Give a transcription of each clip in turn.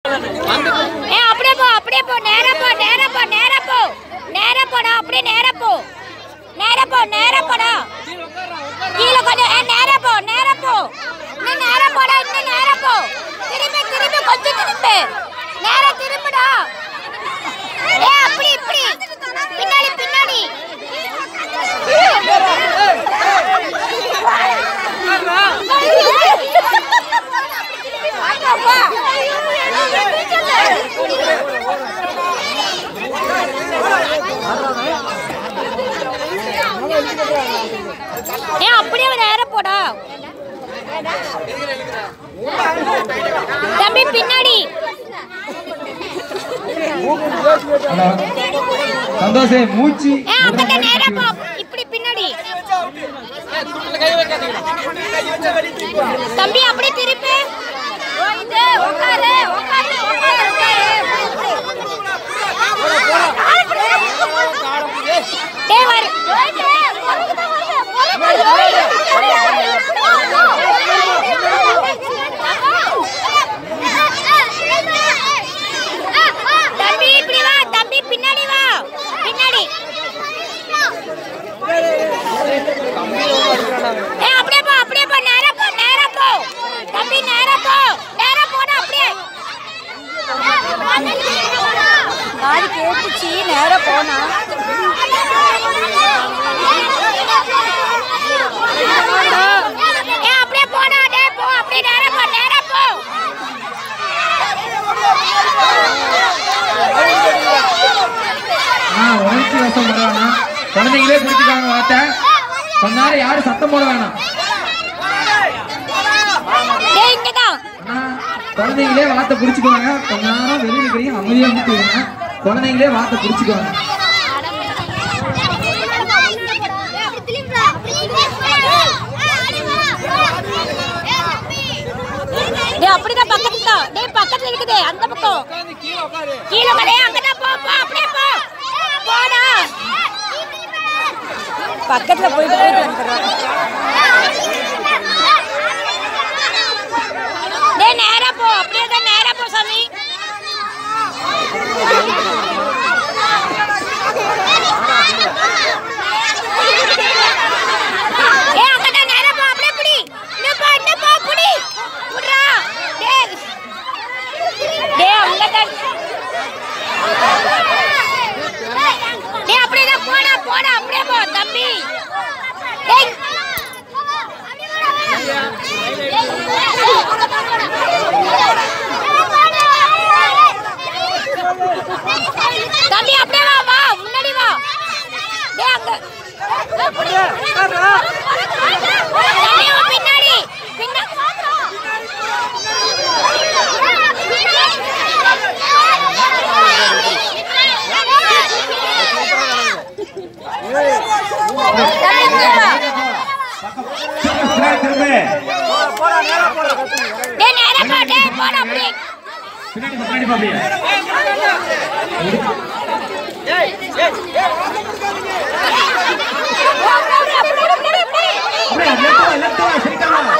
ஏ அப்படியே போ அப்படியே போ நேரா போ நேரா போ நேரா போ நேரா போடா அப்படியே நேரா போ நேரா போ நேரா போடா கீழே கொஞ்சம் ஏ நேரா போ நேரா போ இன்னும் நேரா போடா இன்னும் நேரா போ திரும்பி திரும்பி கொஞ்சம் திரும்பி நேரா திரும்புடா ஏ அப்படி இப்படி பின்னாடி பின்னாடி ஏன் அப்படியே நேர போடா தம்பி பின்னாடி ஹலோ சந்தோஷே மூச்சு ஏன் அங்கிட்ட நேரா போ இப்படி பின்னாடி தம்பி அப்படியே திருப்பி உட்காரு உட்காரு டேய் வரு தம்பி இப்படி வா தம்பி பின்னாடி வா பின்னாடி ஏய் அப்படியே போ அப்படியே போ நேரா போ நேரா போ தம்பி நேரா போ நேரா போடா அப்படியே காது கேட்டுச்சு நேரா போனா ஏய் அப்படியே போடா டேய் போ அப்படியே நேரா போ நேரா போ ஆ உணர்ச்சி வசம் பண்ண வேணாம் குழந்தைங்களே பிடிச்சிக்காங்க வார்த்தை கொஞ்ச நேரம் யாரும் சத்தம் போட வேணாம் டேய் இங்க தான் ஆனா, குழந்தைங்களே வார்த்தை பிடிச்சிக்குவாங்க கொஞ்ச நேரம் வெளியே இருக்கிறீங்க அமைதியாக முடிச்சுக்கோங்க குழந்தைங்களே வார்த்தை பிடிச்சிக்குவாங்க டேய் அப்படிதான் பக்கத்துல தான் டேய் பக்கத்துல இருக்குது அந்த பக்கம் கீழே கடை அங்கதான் போ போ அப்படியே போ போடா பக்கத்துல போயிட்டு போயிட்டு வந்துடுறோம் டேய் நேரா போ அப்படியே தான் நேரா போ சாமி ஏய் அங்கதான் நேரா போ அப்படியே புடி இன்னும் போ இன்னும் போ புடி புடிடா டேய் டேய் அங்கதான் டேய் அப்படியே தான் போடா போடா அப்படியே போ தம்பி டேய் தம்பி அப்படியே வா வா முன்னாடி வா டேய் அங்க தம்பி, வா பின்னாடி பின்னாடி திரும்ப டேய் நேரா போ டேய் போடா அப்படியே பின்னாடி போ, பின்னாடி போ அப்படியே அப்படியே லெஃப்ட் வா லெஃப்ட் வா ஸ்ட்ரைட்டா வா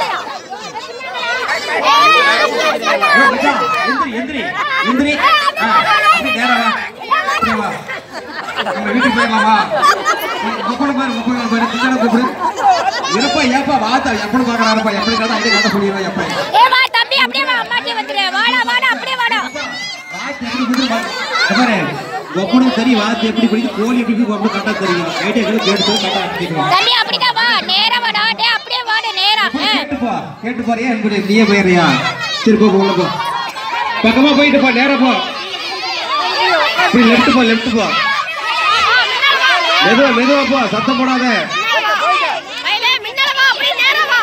ஏய், மச்சான், எந்திரி எந்திரி எந்திரி ஆ அப்படி நேரா வா அப்படியே வா நம்ம வீட்டுக்கு போயிடலாமா முப்பது பாரு முப்பது பாரு பின்னாடி கூப்பிடு இருப்பா ஏப்பா வாத்தா எப்படி பார்க்கறாருப்பா எப்படி கதை அப்படியே கதை சொல்லிடுவா எப்பா ஏ வா தம்பி அப்படியே வா அம்மாட்டி வந்துரு வாடா வாடா அப்படியே வாடா வாத்து எப்படி பிடிக்கும் பாரு. இங்க பாரு ஒப்பனுக்கு தெரியும் வாத்து எப்படி பிடிக்கும் கோழி எப்படி பிடிக்கும் ஒப்பனுக்கு கரெக்டாக தெரியும் ஐடியா கேட்டு கரெக்டாக கேட்கலாம் தம்பி அப்படிதான் வா நேரா வாடா டேய் அப்படியே வாடா நேரா ஆ. கேட்டுப்பா கேட்டு பாரியா எனக்கு நீயே போயிடுறியா சரி போ போ, உள்ள போ பக்கமா போயிட்டு போ நேரா போ இப்படி லெஃப்ட் போ லெஃப்ட் போ மெதுவா மெதுவா போ சத்தம் போடாத ஐலே மின்னல வா அப்படியே நேரா வா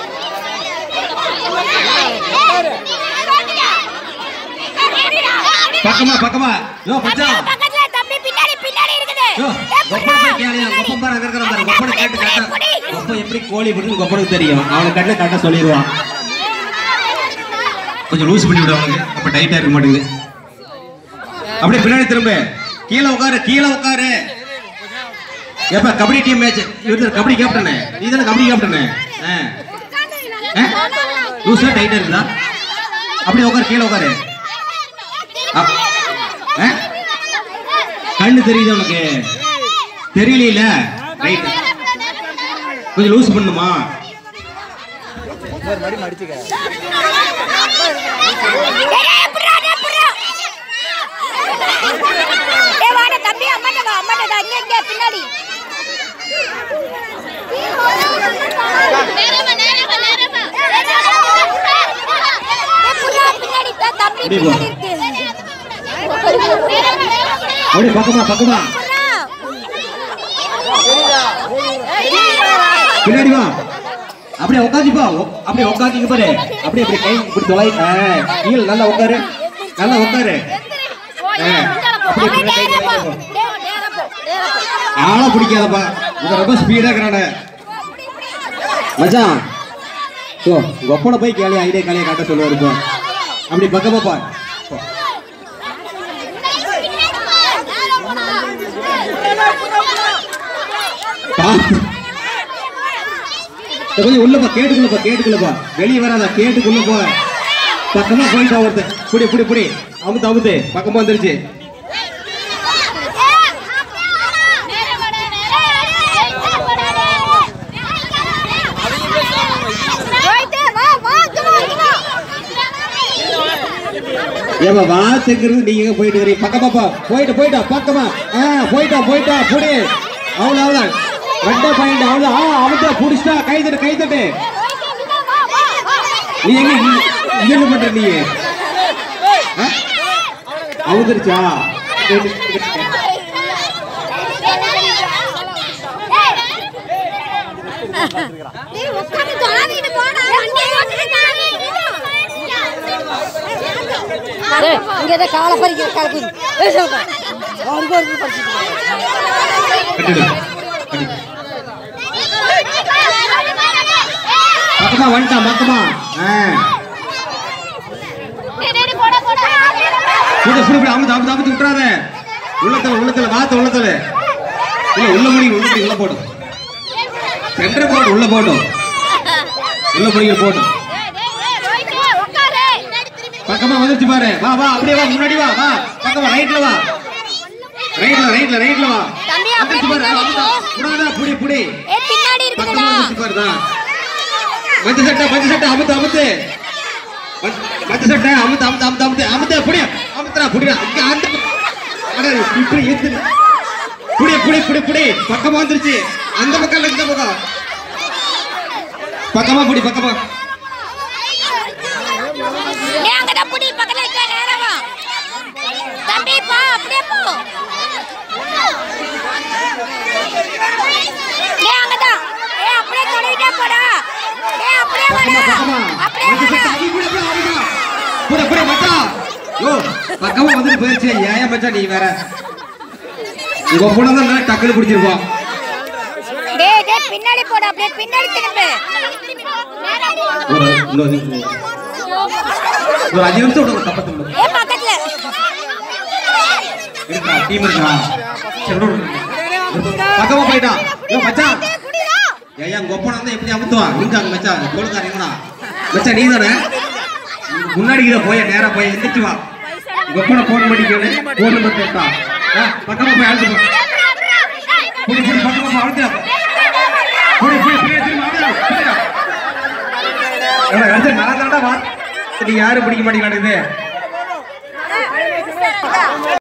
பக்கமா பக்கமா யோ தம்பி பச்சா பக்கத்துல தம்பி பின்னாடி பின்னாடி இருக்குது யோ டேய், கொப்பனை புடிடா, போய் கேளியா பின்னாடி. கொப்பன் பாரு அங்க இருக்கிற பாரு கொப்பனை கேட்டு புடி, கரெக்டா புடி. கொப்பன் எப்படி கோழி பிடிக்கும் கொப்பனுக்கு தெரியும் அவனுக்கு கரெக்டா கரெக்டா சொல்லிடுவான் கொஞ்சம் லூஸ் பண்ணி விடு அவனுக்கு அப்ப டைட்டா இருக்க மாட்டேங்குது அப்படியே பின்னாடி திரும்ப கீழே உட்காரு கீழே உட்காரு எப்ப கபடி டீம் மேட்ச் இவர் கபடி கேப்டனு நீ தானே கபடி கேப்டனு லூஸா டைட்டா இருக்குதா அப்படியே உட்காரு கீழே உட்காரு அப்- ஆ? கண்ணு தெரியுது உனக்கு தெரியல ரைட் கொஞ்சம் லூஸ் பண்ணுமா டேய், புர்ரா, டேய், புர்ரா. டேய், வாடா, தம்பி, அம்மாட்ட வா, அம்மாட்ட வா, இங்க, இங்க, பின்னாடி. டேய், புர்ரா, பின்னாடி, டேய், தம்பி, அப்படியே போ. பின்னாடி இருக்கு. அப்படியே பக்கமா பக்கமா புர்ரா. பின்னாடி வா அப்படியே உட்காந்துப்பா அப்படியே உட்காந்துங்க பாரு அப்படியே அப்படியே கை இப்படி தொலை கீழே நல்லா உட்காரு நல்லா உட்காரு ஆ, அப்படியே அப்படியே இப்படி கை நேரா போ. தொலைங்க போ. டேய், நேரா போ, நேரா போ. ஆளை பிடிக்காதப்பா இவன் ரொம்ப ஸ்பீடா இருக்கிறானே மச்சான் ஓ உங்க ஒப்பனை போய் கேளு ஐடியா காலியா காட்ட சொல்லுவாரு இப்போ அப்படி பக்கமா பா போ. பா. இத கொஞ்சம் உள்ளப்பா கேட்டுக்குள்ளப்பா கேட்டுக்குள்ளப்பா வெளியே வராத கேட்டுக்குள்ள போ பக்கமா போயிட்டா ஒருத்தன் புடி புடி புடி அமுத்து அமுத்து பக்கமா வந்துருச்சு போயிட்டு வா, வா, இங்க வா, இங்க வா. ஏமா வாத்துங்கிறது நீங்க எங்க போயிட்டு வரீங்க பக்கமா போ போயிட்டு போயிட்டா பக்கமா ஆ போயிட்டா போயிட்டா புடி அவ்வளவு அவ்வளவு ரெண்டே பாயிண்ட் அவ்வளவு ஆ அவன்கிட்ட புடிச்சிட்டா கை தட்டு கை தட்டு நீ எங்க இங்க- இங்க என்ன பண்ற நீ ஆ? அவுந்துருச்சா டேய், உட்கார்ந்து தொடாதீங்க, போடா. வண்டி ஓட்டுறது தானே. டேய், இங்க ஏதோ காலை பறிக்கிற கலக்குது. ஏய், சிவப்பா. அவருக்கு ஒரு பறிச்சுட்டு போ. கட்டிடு கட்டி. பக்கமா வந்துட்டான் பக்கமா ஆ புடி புடி புடி அமுத்து அமுத்து அமுத்து விட்டுறாத உள்ளத்துல உள்ளத்துல வாத்து உள்ளத்துல இல்ல உள்ள முடி உள்ள முடி உள்ள போடும் சென்டர் போடு உள்ள போடும் உள்ள முடிய போடும் பக்கமா வந்துருச்சு பாரு வா வா அப்படியே வா முன்னாடி வா வா பக்கமா ரைட்ல வா ரைட்ல ரைட்ல ரைட்ல வா தம்பி, வந்துருச்சு பாரு அப்படியே அமுத்தா. விடாத புடி புடி ஏய், பின்னாடி பக்கமா இருக்குதுடா வந்துருச்சு பாரு தான் மஞ்ச சட்டை மஞ்ச சட்டை அமுத்து அமுத்து மஞ்ச- மஞ்ச சட்டை அமுத்து அமுத்து அமுத்து அமுத்து அமுத்து புடி அமுத்துறா புடிடா இங்க அந்த அட இப்படி ஏத்து புடி புடி புடி புடி பக்கமா வந்துருச்சு அந்த பக்கம் இல்ல, இந்த பக்கம் பக்கமா புடி பக்கமா நீ அங்கதான் புடி, பக்கத்துல இருக்க, நேரா வா. தம்பி, போ, அப்படியே போ. நீ அங்கதான். ஏய், அப்படியே தொலைவிட்டே போடா. ஏய், அப்படியே பக்கமா வாடா. பக்கமா அப்படியே மஞ்ச சட்டை வாடா. அடி புடி புடி அடிடா புடி புடி மச்சான் யோ பக்கமா வந்து போயிருச்சு ஏன் மச்சான் நீ வேற உங்க பொண்ணு தான் டக்குனு பிடிச்சிருப்போம் டேய், டேய், பின்னாடி போடா அப்படியே பின்னாடி திரும்பு ஒரு இன்னொரு ஒரு அஞ்சு நிமிஷம் விடுங்க தப்பத்து விடுங்க ஏ பக்கத்துல இருக்கா டீம் இருக்கா சரி விடு, விடு. பக்கமா போயிட்டான் யோ மச்சான் ஏன் உங்க ஒப்பனை வந்து எப்படி அமுத்துவான் இருக்காங்க மச்சான் தோளுக்காரங்களா மச்சான் நீ தானே முன்னாடி இதை போய் நேரா போய் எந்திரிச்சு வா உங்க ஒப்பனை போன் பண்ணி கேளு போன் நம்பர் கேட்டா ஆ, பக்கமா போய் அழுத்து போ புடி புடி பக்கமா போய் அழுத்து புடி புடி புடி திரும்ப அழுத்து புடிடா எவ்வளவு அடுத்து நான் தானடா வா நீ யாரும் பிடிக்க மாட்டேங்கிறானுது